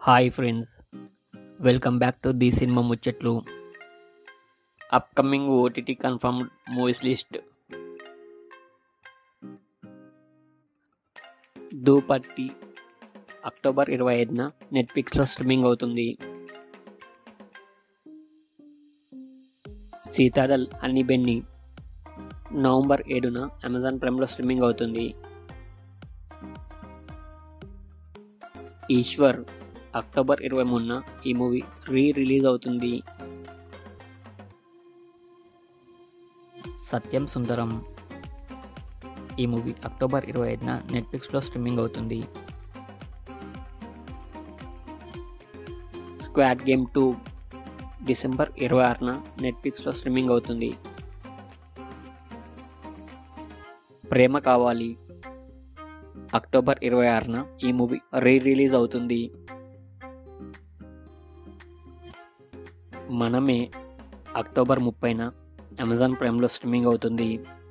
hi friends welcome back to the cinema Muchatlu upcoming OTT confirmed movies list Do Patti October ఇరవై ఐదున నెట్ఫ్లిక్స్లో streaming అవుతుంది Citadel Honey Bunny November ఏడున Amazon ప్రైమ్లో streaming అవుతుంది ఈశ్వర్ అక్టోబర్ ఇరవై మూడున ఈ మూవీ రీ రిలీజ్ అవుతుంది సత్యం సుందరం ఈ మూవీ అక్టోబర్ ఇరవై ఐదున నెట్ఫ్లిక్స్లో స్ట్రీమింగ్ అవుతుంది స్క్వాడ్ గేమ్ టూ డిసెంబర్ ఇరవై ఆరున నెట్ఫ్లిక్స్లో స్ట్రీమింగ్ అవుతుంది ప్రేమ కావాలి అక్టోబర్ ఇరవై ఆరున ఈ మూవీ రీ రిలీజ్ అవుతుంది మనమే అక్టోబర్ ముప్పైన అమెజాన్ ప్రైమ్లో స్ట్రీమింగ్ అవుతుంది